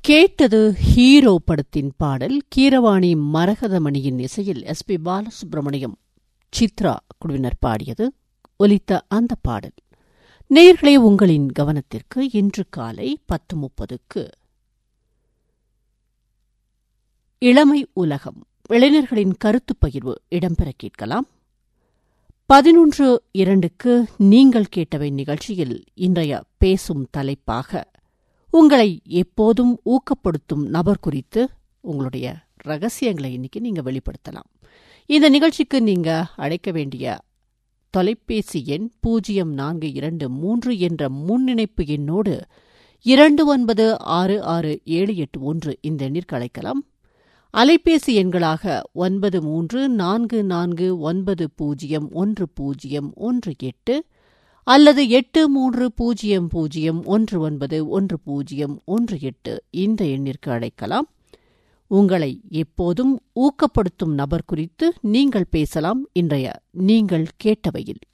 கேட்டது ஹீரோ படத்தின் பாடல் கீரவாணி மரகதமணியின் இசையில் எஸ் பி பாலசுப்ரமணியம் சித்ரா குழுவினர் பாடியது ஒலித்த அந்த பாடல் நேயர்களே உங்களின் கவனத்திற்கு இன்று காலை பத்து முப்பதுக்கு இளமை உலகம் இளைஞர்களின் கருத்து பகிர்வு இடம்பெற கேட்கலாம் பதினொன்று இரண்டுக்கு நீங்கள் கேட்டவை நிகழ்ச்சியில் இன்றைய பேசும் தலைப்பாக உங்களை எப்போதும் ஊக்கப்படுத்தும் நபர் குறித்து உங்களுடைய ரகசியங்களை இன்னைக்கு நீங்க வெளிப்படுத்தலாம் இந்த நிகழ்ச்சிக்கு நீங்க அழைக்க வேண்டிய தொலைபேசி எண் பூஜ்ஜியம் நான்கு இரண்டு மூன்று என்ற முன்னிணைப்பு எண்ணோடு இரண்டு ஒன்பது ஆறு ஆறு ஏழு எட்டு ஒன்று இந்த எண்ணிற்கு அழைக்கலாம் அலைபேசி எண்களாக ஒன்பது மூன்று நான்கு நான்கு ஒன்பது பூஜ்ஜியம் ஒன்று பூஜ்ஜியம் ஒன்று எட்டு அல்லது எட்டு மூன்று பூஜ்ஜியம் பூஜ்ஜியம் ஒன்று ஒன்பது ஒன்று பூஜ்ஜியம் ஒன்று எட்டு இந்த எண்ணிற்கு அழைக்கலாம் உங்களை எப்போதும் ஊக்கப்படுத்தும் நபர் குறித்து நீங்கள் பேசலாம் இன்றைய நீங்கள் கேட்டவையில்